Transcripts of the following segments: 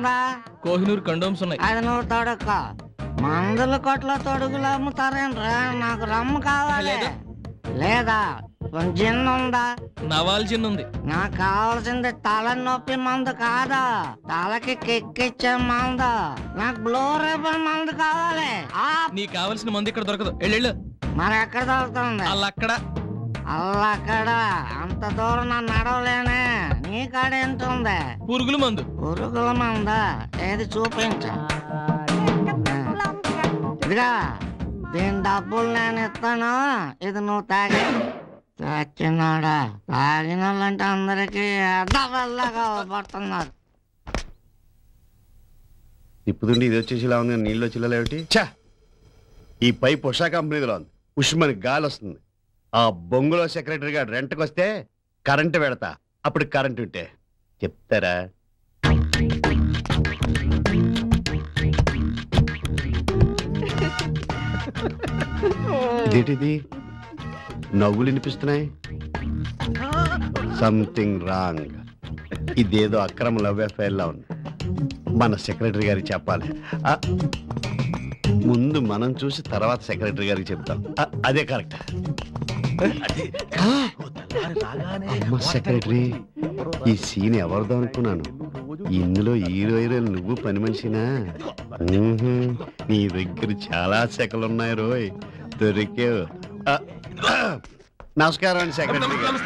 ఉందా కోహినూర్ కండోమ్స్ ఉన్నాయి అది నువ్వు తొడుక్కో మందుల కొట్ల తొడుగులు అమ్ముతారేంట్రా నాకు రమ్ము కావాలి లేదు. లేదా జిన్ ఉందా నవాల్ జిన్ ఉంది నాకు కావాల్సింది తలనొప్పి మందు కాదు తలకి కిక్కిచ్చే మందు నాకు బ్లూ రిబన్ మందు కావాలి ఆ నీకు కావలసిన మంది ఇక్కడ దొరకదు వెళ్ళు మరి ఎక్కడ దొరుకుతుంది అలా అక్కడ అల్లక్కడ అంత దూరం నన్ను నడవలేనే నీ కాడ ఎంత ఉంది పురుగుల మందు పురుగుల మందా ఏది చూపించు ఇదిగా దీని డబ్బులు నేను ఇస్తాను ఇది నువ్వు తాగి చచ్చినాడా తాగిన వాళ్ళంటే అందరికీ అడ్డవల్లగా పడుతున్నారు తిప్పుతుండి ఇది వచ్చేసి ఇలా ఉంది నీళ్ళు వచ్చి ఇలా ఏమిటి ఛా ఈ పైప్ ఉషా కంపెనీలో ఉంది ఉష్మని గాలి వస్తుంది ఆ బొంగులో సెక్రటరీ గారు రెంట్కి వస్తే కరెంటు పెడతా అప్పుడు కరెంటు ఉంటే చెప్తారా ఇదేంటిది నవ్వులు వినిపిస్తున్నాయి సంథింగ్ రాంగ్ ఇదేదో అక్రమ లవ్ అఫైర్ లా ఉంది మన సెక్రటరీ గారికి చెప్పాలి ఆ, ముందు మనం చూసి తర్వాత సెక్రటరీ గారికి చెప్తాం ఆ, అదే కరెక్ట్ అమ్మ సెక్రటరీ ఈ సీన్ ఎవరిదో అనుకున్నాను ఇందులో హీరో హీరోయిన్ నువ్వు పని మనిషినా మ్మ్హ్. నీ దగ్గర చాలా సెకలు ఉన్నాయి రోయ్ దొరికావు ఆ, నమస్కారం అండి సెక్రటరీ గారు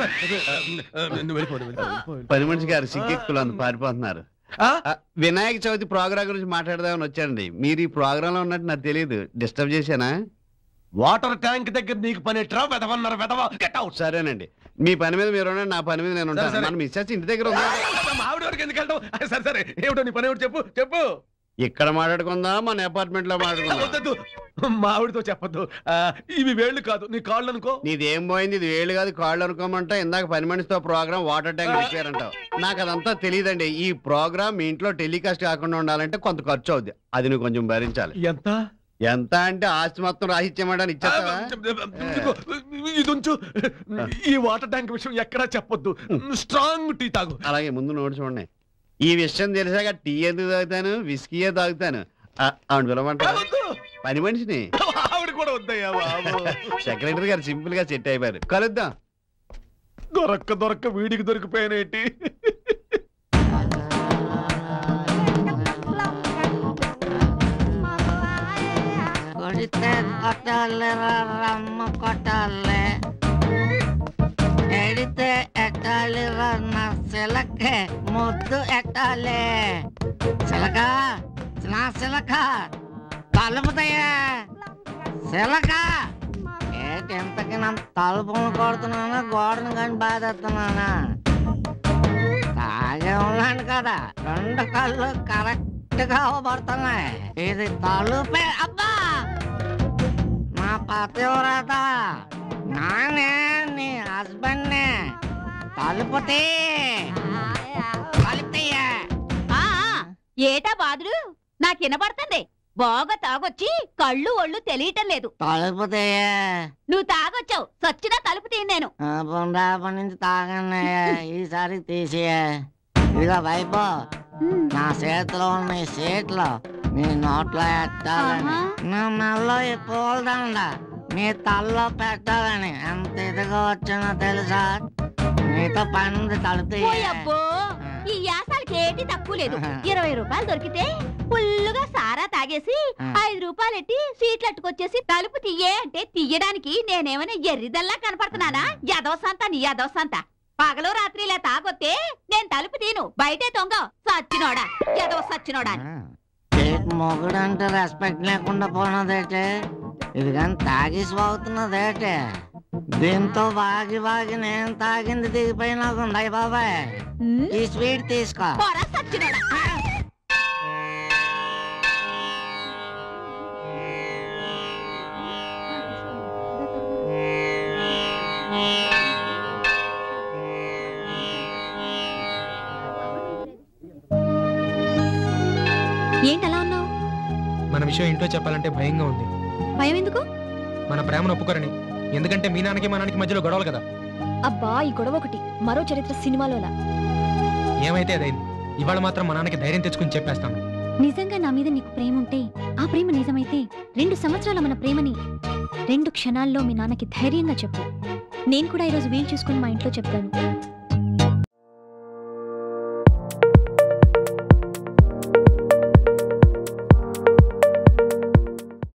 పని మనిషి గారు సిగ్గెక్కులు అంత పారిపోతున్నారు ఆ, వినాయక చవితి ప్రోగ్రాం గురించి మాట్లాడదామని వచ్చానండి మీరు ఈ ప్రోగ్రామ్ లో ఉన్నట్టు నాకు తెలియదు డిస్టర్బ్ చేశానా వాటర్ ట్యాంక్ దగ్గర నీకు పని ఎట్రా వెదవన్నారు వెదవ గెట్ అవుట్ సరేనండి మీ పని మీద మీరు ఉండండి నా పని మీద నేను సరే, ఉంటాను సరే. మన మిస్సెస్ ఇంటి దగ్గర ఉంది మావిడి వరకు ఎందుకు వెళ్తావు ఆ, సరే సరే ఏమిటో నీ పని ఏమిటి చెప్పు చెప్పు ఇక్కడ మాట్లాడుకుందా మన అపార్ట్మెంట్ లో మాట్లాడుకుందా వద్దొద్దు. మావిడితో చెప్పొద్దు ఆ, ఇవి వేళ్ళు కాదు నీ కాళ్ళు అనుకో నీదేం పోయింది ఇది వేళ్ళు కాదు కాళ్ళు అనుకోమంటా ఇందాక పని మనిషితో ప్రోగ్రామ్ వాటర్ ట్యాంక్ రిపేర్ అంటావు నాకు అదంతా తెలియదండి ఈ ప్రోగ్రామ్ మీ ఇంట్లో టెలికాస్ట్ కాకుండా ఉండాలంటే కొంత ఖర్చు అవుద్ది అది నువ్వు కొంచెం భరించాలి ఎంత ఎంత అంటే ఆస్తి మొత్తం రాసిచ్చేయమని ఆ, ఇచ్చేస్తావా ఇదిగో, ఇది ఉంచు ఈ వాటర్ ట్యాంక్ విషయం ఎక్కడా చెప్పొద్దు స్ట్రాంగ్ టీ తాగు అలాగే ముందు నోటి చూడండి ఈ విషయం తెలిసాక టీ ఎందుకు తాగుతాను విస్కీయే తాగుతాను ఆ, అవును పిలవమంటారా వద్దు. పని మనిషిని ఆవిడ కూడా వద్దయ్యా బాబు సెక్రటరీ గారు సింపుల్ గా సెట్ అయిపోయారు కలుద్దాం దొరక్క దొరక్క వీడికి దొరికిపోయానేటి కొడితే కొట్టాలి రమ్మ కొట్టాలి ఎడితే ఎట్టాలి నా సిలకే ముద్దు ఎట్టాలి సిలక నా సిలక తలుపుతాయా సిలక ఏంటి ఎంతకి నా తలుపును కొడుతున్నానా గోడను కానీ బాధేస్తున్నానా తాగే ఉన్నాను కదా రెండు కళ్ళు కరెక్ట్ గా పడుతున్నాయి ఇది తలుపే అబ్బా నా పతివ్రత నానే నీ హస్బెండ్ తలుపుతే తలుపుతయ్యా ఆ ఆ, ఏటా బాదుడు నాకు వినపడుతుంది బాగా తాగొచ్చి కళ్ళు ఒళ్ళు తెలియటం లేదు తలుపుతయ్యా నువ్వు తాగొచ్చావు సచ్చినా తలుపు తీయను నేను రేపటి నుంచి తాగన్నయ్యా ఈసారి తీసేయా ఇదిగో వైపు నా చేతిలో ఉన్న ఈ సీట్లు నీ నోట్లో ఎట్టాలని ఆహా. నా మెల్లో ఈ పూలదండ నీ తల్లో పెట్టాలని ఎంత ఇదిగా వచ్చానో తెలుసా నీతో పని తలుపు ఓయబ్బో ఈ యాసాలకి ఏటి తక్కువ లేదు ఇరవై రూపాయలు దొరికితే ఫుల్లుగా సారా తాగేసి ఐదు రూపాయలు ఎట్టి సీట్లు అట్టుకొచ్చేసి తలుపు తీయే అంటే తీయడానికి నేనేమైనా ఎర్రిదల్లా కనపడుతున్నానా యదవ సంత నీ యదవ సంత పగలు రాత్రి ఇలా తాగొత్తే నేను తలుపు తీను బయటే తొంగ సచ్చినోడా యదవ సచ్చినోడా అని. మొగుడు అంటే రెస్పెక్ట్ లేకుండా పోయినదేటే ఇది కానీ తాగేసి బాగుతున్నదేటే దీంతో బాగి బాగి నేను తాగింది దిగిపోయినాకుంది బాబాయ్ ఉమ్, ఈ స్వీట్ తీసుకో పోరా సచ్చినోడా ఏంటి అలా ఉన్నావు మన విషయం ఇంట్లో చెప్పాలంటే భయంగా ఉంది భయం ఎందుకు మన ప్రేమను ఒప్పుకోరని ఎందుకంటే మీ నాన్నకి మా నాన్నకి మధ్యలో గొడవలు కదా అబ్బా ఈ గొడవ ఒకటి మరో చరిత్ర సినిమాలోలా ఏమైతే అదైంది ఇవాళ మాత్రం మా నాన్నకి ధైర్యం తెచ్చుకుని చెప్పేస్తాను నిజంగా నా మీద నీకు ప్రేమ ఉంటే ఆ ప్రేమ నిజమైతే రెండు సంవత్సరాల మన ప్రేమని రెండు క్షణాల్లో మీ నాన్నకి ధైర్యంగా చెప్పు నేను కూడా ఈరోజు వీలు చూసుకుని మా ఇంట్లో చెప్తాను